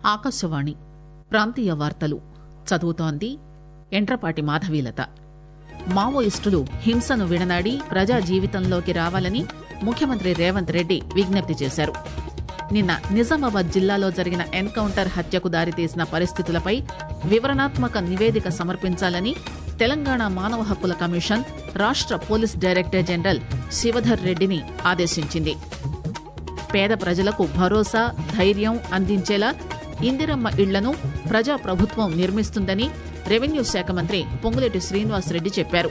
ఆకాశవాణి ప్రాంతీయ వార్తలు చదువుతోంది ఎంట్రపాటి మాధవీలత మావోయిస్టులు హింసను విడనాడి ప్రజా జీవితంలోకి రావాలని ముఖ్యమంత్రి రేవంత్ రెడ్డి విజ్ఞప్తి చేశారు నిన్న నిజామాబాద్ జిల్లాలో జరిగిన ఎన్కౌంటర్ హత్యకు దారితీసిన పరిస్థితులపై వివరణాత్మక నివేదిక సమర్పించాలని తెలంగాణ మానవ హక్కుల కమిషన్ రాష్ట పోలీస్ డైరెక్టర్ జనరల్ శివధర్ రెడ్డిని ఆదేశించింది పేద ప్రజలకు భరోసా ధైర్యం అందించేలా ఇందిరమ్మ ఇళ్లను ప్రజాప్రభుత్వం నిర్మిస్తుందని రెవెన్యూ శాఖ మంత్రి పొంగులేటి శ్రీనివాసరెడ్డి చెప్పారు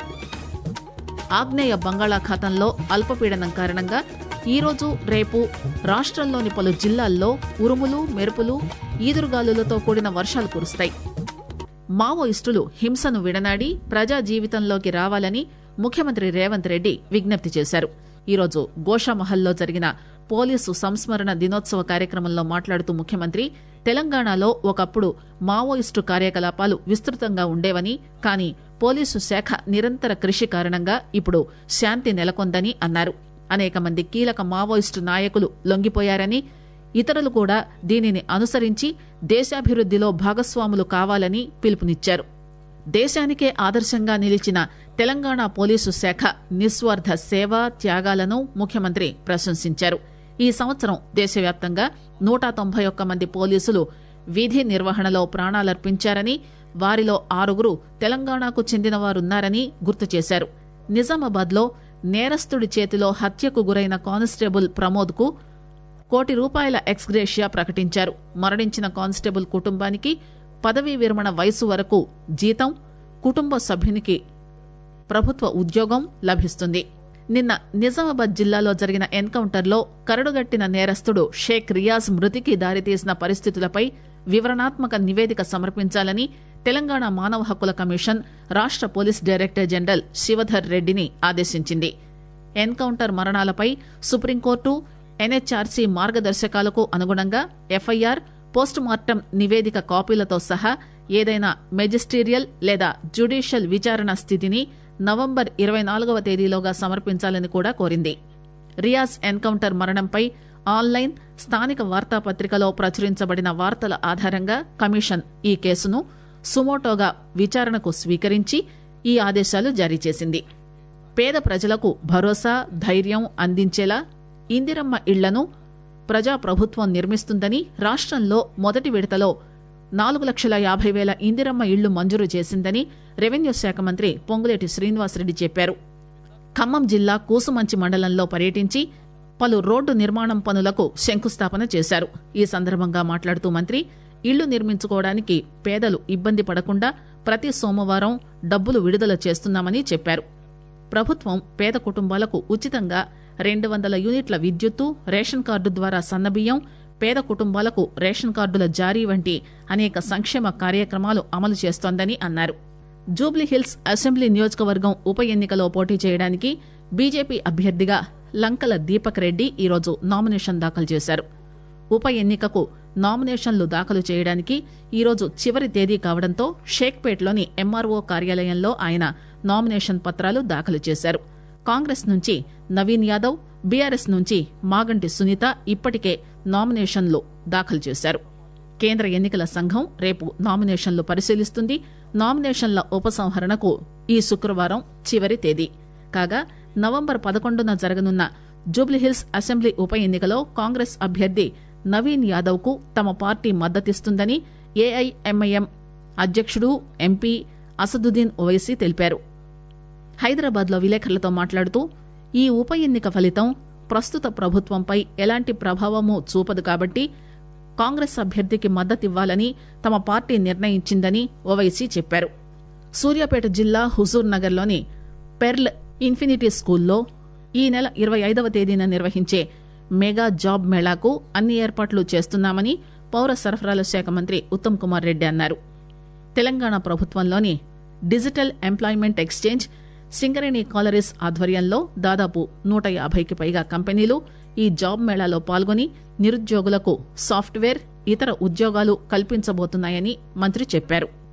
ఆగ్నేయ బంగాళాఖాతంలో అల్పపీడనం కారణంగా ఈరోజు రేపు రాష్ట్రంలోని పలు జిల్లాల్లో ఉరుములు మెరుపులు ఈదురుగాలులతో కూడిన వర్షాలు కురుస్తాయి మావోయిస్టులు హింసను విడనాడి ప్రజా జీవితంలోకి రావాలని ముఖ్యమంత్రి రేవంత్ రెడ్డి విజ్ఞప్తి చేశారు ఈరోజు గోషామహల్లో జరిగిన పోలీసు సంస్మరణ దినోత్సవ కార్యక్రమంలో మాట్లాడుతూ ముఖ్యమంత్రి తెలంగాణలో ఒకప్పుడు మావోయిస్టు కార్యకలాపాలు విస్తృతంగా ఉండేవని కానీ పోలీసు శాఖ నిరంతర కృషి కారణంగా ఇప్పుడు శాంతి నెలకొందని అన్నారు అనేక మంది కీలక మావోయిస్టు నాయకులు లొంగిపోయారని ఇతరులు కూడా దీనిని అనుసరించి దేశాభివృద్దిలో భాగస్వాములు కావాలని పిలుపునిచ్చారు దేశానికే ఆదర్శంగా నిలిచిన తెలంగాణ పోలీసు శాఖ నిస్వార్థ సేవ త్యాగాలను ముఖ్యమంత్రి ప్రశంసించారు ఈ సంవత్సరం దేశవ్యాప్తంగా నూట తొంభై ఒక్క మంది పోలీసులు విధి నిర్వహణలో ప్రాణాలర్పించారని వారిలో ఆరుగురు తెలంగాణకు చెందినవారున్నారని గుర్తు చేశారు నిజామాబాద్లో నేరస్తుడి చేతిలో హత్యకు గురైన కానిస్టేబుల్ ప్రమోద్కు కోటి రూపాయల ఎక్స్గ్రేషియా ప్రకటించారు మరణించిన కానిస్టేబుల్ కుటుంబానికి పదవీ విరమణ వయసు వరకు జీతం కుటుంబ సభ్యునికి ప్రభుత్వ ఉద్యోగం లభిస్తుంది నిన్న నిజామాబాద్ జిల్లాలో జరిగిన ఎన్కౌంటర్లో కరడుగట్టిన నేరస్తుడు షేక్ రియాజ్ మృతికి దారితీసిన పరిస్థితులపై వివరణాత్మక నివేదిక సమర్పించాలని తెలంగాణ మానవ హక్కుల కమిషన్ రాష్ట పోలీస్ డైరెక్టర్ జనరల్ శివధర్ రెడ్డిని ఆదేశించింది ఎన్కౌంటర్ మరణాలపై సుప్రీంకోర్టు ఎన్హెచ్ఆర్సీ మార్గదర్శకాలకు అనుగుణంగా ఎఫ్ఐఆర్ పోస్టుమార్టం నివేదిక కాపీలతో సహా ఏదైనా మెజిస్టీరియల్ లేదా జ్యుడీషియల్ విచారణ స్థితిని నవంబర్ ఇరవై నాలుగవ తేదీలోగా సమర్పించాలని కూడా కోరింది రియాజ్ ఎన్కౌంటర్ మరణంపై ఆన్లైన్ స్థానిక వార్తాపత్రికలో ప్రచురించబడిన వార్తల ఆధారంగా కమిషన్ ఈ కేసును సుమోటోగా విచారణకు స్వీకరించి ఈ ఆదేశాలు జారీ చేసింది పేద ప్రజలకు భరోసా ధైర్యం అందించేలా ఇందిరమ్మ ఇళ్లను ప్రజాప్రభుత్వం నిర్మిస్తుందని రాష్ట్రంలో మొదటి విడతలో నాలుగు లక్షల యాభై వేల ఇందిరమ్మ ఇళ్లు మంజూరు చేసిందని రెవెన్యూ శాఖ మంత్రి పొంగులేటి శ్రీనివాసరెడ్డి చెప్పారు ఖమ్మం జిల్లా కూసుమంచి మండలంలో పర్యటించి పలు రోడ్డు నిర్మాణం పనులకు శంకుస్థాపన చేశారు ఈ సందర్భంగా మాట్లాడుతూ మంత్రి ఇళ్లు నిర్మించుకోవడానికి పేదలు ఇబ్బంది పడకుండా ప్రతి సోమవారం డబ్బులు విడుదల చేస్తున్నామని చెప్పారు ప్రభుత్వం పేద కుటుంబాలకు ఉచితంగా రెండు వందల యూనిట్ల విద్యుత్తు రేషన్ కార్డు ద్వారా సన్నబియ్యం పేద కుటుంబాలకు రేషన్ కార్డుల జారీ వంటి అనేక సంక్షేమ కార్యక్రమాలు అమలు చేస్తోందని అన్నారు జూబ్లీహిల్స్ అసెంబ్లీ నియోజకవర్గం ఉప ఎన్నికలో పోటీ చేయడానికి బీజేపీ అభ్యర్థిగా లంకల దీపక్ రెడ్డి ఈరోజు నామినేషన్ దాఖలు చేశారు ఉప ఎన్నికకు నామినేషన్లు దాఖలు చేయడానికి ఈరోజు చివరి తేదీ కావడంతో షేక్పేట్లోని ఎంఆర్ఓ కార్యాలయంలో ఆయన నామినేషన్ పత్రాలు దాఖలు చేశారు కాంగ్రెస్ నుంచి నవీన్ యాదవ్ బీఆర్ఎస్ నుంచి మాగంటి సునీత ఇప్పటికే నామినేషన్లు దాఖలు చేశారు కేంద్ర ఎన్నికల సంఘం రేపు నామినేషన్లు పరిశీలిస్తుంది నామినేషన్ల ఉపసంహరణకు ఈ శుక్రవారం చివరి తేదీ కాగా నవంబర్ పదకొండున జరగనున్న జూబ్లీహిల్స్ అసెంబ్లీ ఉప ఎన్నికలో కాంగ్రెస్ అభ్యర్థి నవీన్ యాదవ్ కు తమ పార్టీ మద్దతిస్తుందని ఏఐఎంఐఎం అధ్యక్షుడు ఎంపీ అసదుద్దీన్ ఓవైసీ తెలిపారు హైదరాబాద్ లో విలేకరులతో మాట్లాడుతూ ఈ ఉప ఎన్నిక ఫలితం ప్రస్తుత ప్రభుత్వంపై ఎలాంటి ప్రభావమూ చూపదు కాబట్టి కాంగ్రెస్ అభ్యర్థికి మద్దతివ్వాలని తమ పార్టీ నిర్ణయించిందని ఓవైసీ చెప్పారు సూర్యాపేట జిల్లా హుజూర్ నగర్లోని పెర్ల్ ఇన్ఫినిటీ స్కూల్లో ఈ నెల ఇరవై ఐదవ తేదీన నిర్వహించే మెగా జాబ్ మేళాకు అన్ని ఏర్పాట్లు చేస్తున్నామని పౌర సరఫరాల శాఖ మంత్రి ఉత్తమ్ కుమార్ రెడ్డి అన్నారు తెలంగాణ ప్రభుత్వంలోని digital employment exchange Singareni collieries ఆధ్వర్యంలో దాదాపు నూట యాభైకి పైగా కంపెనీలు ఈ జాబ్ మేళాలో పాల్గొని నిరుద్యోగులకు సాఫ్ట్వేర్ ఇతర ఉద్యోగాలు కల్పించబోతున్నాయని మంత్రి చెప్పారు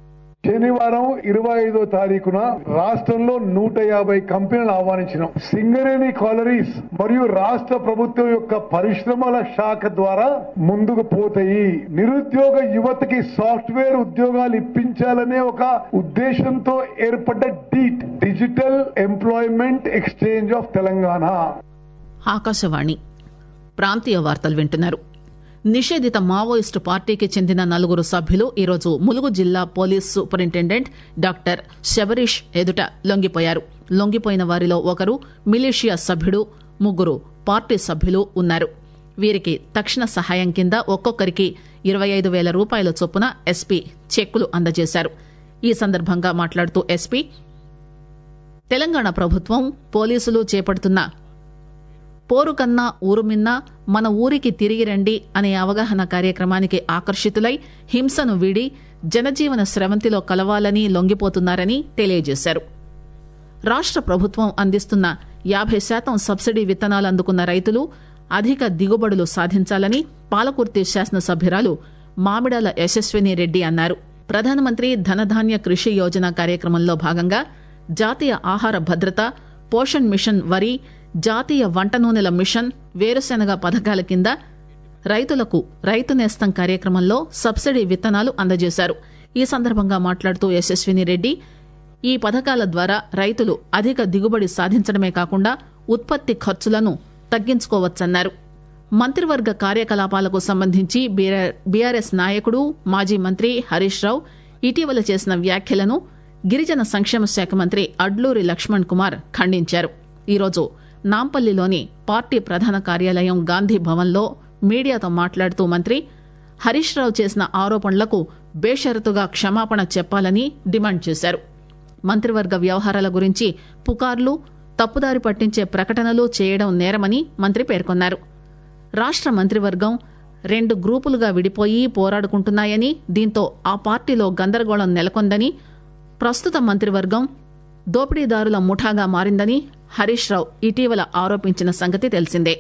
శనివారం ఇరవై ఐదో తారీఖున రాష్ట్రంలో నూట యాభై కంపెనీలు ఆహ్వానించినాం సింగరేణి కాలరీస్ మరియు రాష్ట్ర ప్రభుత్వం యొక్క పరిశ్రమల శాఖ ద్వారా ముందుకు పోతాయి నిరుద్యోగ యువతకి సాఫ్ట్వేర్ ఉద్యోగాలు ఇప్పించాలనే ఒక ఉద్దేశంతో ఏర్పడ్డ DEET digital employment exchange of Telangana Akashvani ప్రాంతీయ వార్తలు వింటున్నారు నిషేధిత మావోయిస్టు పార్టీకి చెందిన నలుగురు సభ్యులు ఈరోజు ములుగు జిల్లా పోలీస్ సూపరింటెండెంట్ డాక్టర్ శబరీష్ ఎదుట లొంగిపోయారు లొంగిపోయిన వారిలో ఒకరు మిలీషియా సభ్యుడు ముగ్గురు పార్టీ సభ్యులు ఉన్నారు వీరికి తక్షణ సహాయం కింద ఒక్కొక్కరికి ఇరవై ఐదు వేల రూపాయల చొప్పున ఎస్పీ చెక్కులు అందజేశారు ఈ సందర్భంగా మాట్లాడుతూ ఎస్పీ తెలంగాణ ప్రభుత్వం పోలీసులు చేపడుతున్న పోరు కన్నా ఊరుమిన్నా మన ఊరికి తిరిగి రండి అనే అవగాహన కార్యక్రమానికి ఆకర్షితులై హింసను వీడి జనజీవన స్రవంతిలో కలవాలని లొంగిపోతున్నారని తెలియజేశారు రాష్ట్ర ప్రభుత్వం అందిస్తున్న యాభై శాతం సబ్సిడీ విత్తనాలు అందుకున్న రైతులు అధిక దిగుబడులు సాధించాలని పాలకుర్తి శాసనసభ్యురాలు మామిడాల యశస్విని రెడ్డి అన్నారు ప్రధానమంత్రి ధనధాన్య కృషి యోజన కార్యక్రమంలో భాగంగా జాతీయ ఆహార భద్రత పోషణ్ మిషన్ వరి జాతీయ వంట నూనెల మిషన్ వేరుశెనగ పథకాల కింద రైతులకు రైతు నేస్తం కార్యక్రమంలో సబ్సిడీ విత్తనాలు అందజేశారు ఈ సందర్భంగా మాట్లాడుతూ యశస్విని రెడ్డి ఈ పథకాల ద్వారా రైతులు అధిక దిగుబడి సాధించడమే కాకుండా ఉత్పత్తి ఖర్చులను తగ్గించుకోవచ్చన్నారు మంత్రివర్గ కార్యకలాపాలకు సంబంధించి బీఆర్ఎస్ నాయకుడు మాజీ మంత్రి హరీష్ రావు ఇటీవల చేసిన వ్యాఖ్యలను గిరిజన సంక్షేమ శాఖ మంత్రి అడ్లూరి లక్ష్మణ్ కుమార్ ఖండించారు ఈరోజు నాంపల్లిలోని పార్టీ ప్రధాన కార్యాలయం గాంధీ భవన్లో మీడియాతో మాట్లాడుతూ మంత్రి హరీష్ రావు చేసిన ఆరోపణలకు బేషరతుగా క్షమాపణ చెప్పాలని డిమాండ్ చేశారు మంత్రివర్గ వ్యవహారాల గురించి పుకార్లు తప్పుదారి పట్టించే ప్రకటనలు చేయడం నేరమని మంత్రి పేర్కొన్నారు రాష్ట్ర మంత్రివర్గం రెండు గ్రూపులుగా విడిపోయి పోరాడుకుంటున్నాయని దీంతో ఆ పార్టీలో గందరగోళం నెలకొందని ప్రస్తుత మంత్రివర్గం దోపిడీదారుల ముఠాగా మారిందని హరీష్ రావు ఇటీవల ఆరోపించిన సంగతి తెలిసిందే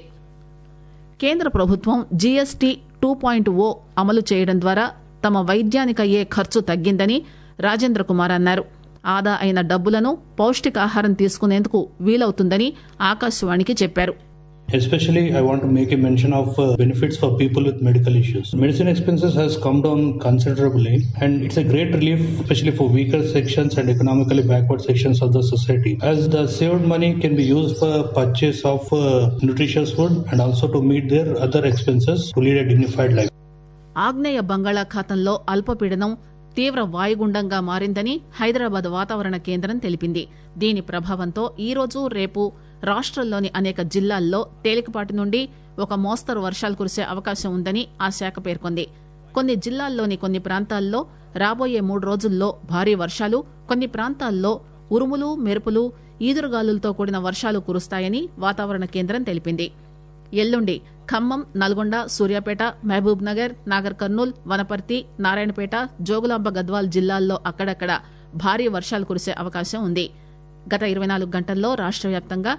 కేంద్ర ప్రభుత్వం జీఎస్టీ టూ పాయింట్ ఓ అమలు చేయడం ద్వారా తమ వైద్యానికయ్యే ఖర్చు తగ్గిందని రాజేంద్ర కుమార్ అన్నారు ఆదా అయిన డబ్బులను పౌష్టికాహారం తీసుకునేందుకు వీలవుతుందని ఆకాశవాణికి చెప్పారు Especially, I want to make a mention of uh, benefits for people with medical issues. Medicine expenses has come down considerably, and it's a great relief, especially for weaker sections and economically backward sections of the society. As the saved money can be used for purchase of uh, nutritious food and also to meet their other expenses to lead a dignified life. ఆగ్నేయ బంగాళాఖాతంలో అల్పపీడనం తీవ్ర వాయుగుండంగా మారిందని హైదరాబాద్ వాతావరణ కేంద్రం తెలిపింది దీని ప్రభావంతో ఈరోజు రేపు రాష్ట్రంలోని అనేక జిల్లాల్లో తేలికపాటి నుండి ఒక మోస్తరు వర్షాలు కురిసే అవకాశం ఉందని ఆ శాఖ పేర్కొంది కొన్ని జిల్లాల్లోని కొన్ని ప్రాంతాల్లో రాబోయే మూడు రోజుల్లో భారీ వర్షాలు కొన్ని ప్రాంతాల్లో ఉరుములు మెరుపులు ఈదురుగాలులతో కూడిన వర్షాలు కురుస్తాయని వాతావరణ కేంద్రం తెలిపింది ఎల్లుండి ఖమ్మం నల్గొండ సూర్యాపేట మహబూబ్ నగర్ నాగర్ కర్నూల్ వనపర్తి నారాయణపేట జోగులాంబ గద్వాల్ జిల్లాల్లో అక్కడక్కడ భారీ వర్షాలు కురిసే అవకాశం ఉంది గత ఇరవై నాలుగు గంటల్లో రాష్ట్ర వ్యాప్తంగా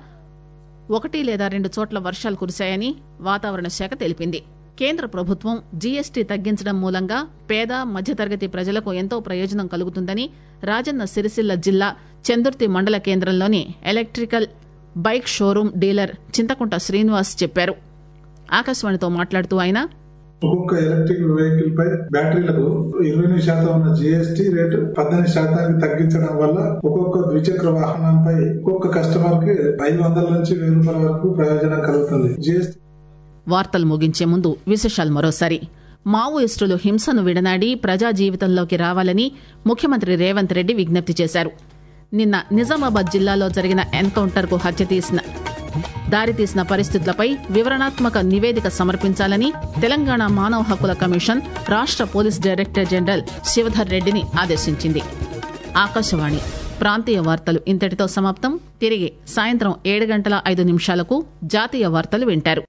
ఒకటి లేదా రెండు చోట్ల వర్షాలు కురిశాయని వాతావరణ శాఖ తెలిపింది కేంద్ర ప్రభుత్వం జీఎస్టీ తగ్గించడం మూలంగా పేద మధ్యతరగతి ప్రజలకు ఎంతో ప్రయోజనం కలుగుతుందని రాజన్న సిరిసిల్ల జిల్లా చందుర్తి మండల కేంద్రంలోని electrical bike showroom dealer Chintakunta Srinivas చెప్పారు ఆకాశవాణితో మాట్లాడుతూ ఆయన ఒక్కొక్క ఎలక్ట్రిక్ వెహికల్ పై బ్యాటరీలకు ఇరవై ఎనిమిది శాతం ఉన్న జీఎస్టీ రేటు పద్దెనిమిది శాతానికి తగ్గించడం వల్ల ఒక్కొక్క ద్విచక్ర వాహనంపై ఒక్కొక్క కస్టమర్ కి ఐదు వందల నుంచి వెయ్యి రూపాయల వరకు ప్రయోజనం కలుగుతుంది జీఎస్టీ వార్తలు ముగించే ముందు విశేషాలు మరోసారి మావోయిస్టులు హింసను విడనాడి ప్రజా జీవితంలోకి రావాలని ముఖ్యమంత్రి రేవంత్ రెడ్డి విజ్ఞప్తి చేశారు నిన్న నిజామాబాద్ జిల్లాలో జరిగిన ఎన్కౌంటర్ కు హత్య తీసిన దారితీసిన పరిస్థితులపై వివరణాత్మక నివేదిక సమర్పించాలని తెలంగాణ మానవ హక్కుల కమిషన్ రాష్ట్ర పోలీస్ డైరెక్టర్ జనరల్ శివధర్ రెడ్డిని ఆదేశించింది ఆకాశవాణి ప్రాంతీయ వార్తలు ఇంతటితో సమాప్తం తిరిగి సాయంత్రం ఏడు గంటల ఐదు నిమిషాలకు జాతీయ వార్తలు వింటారు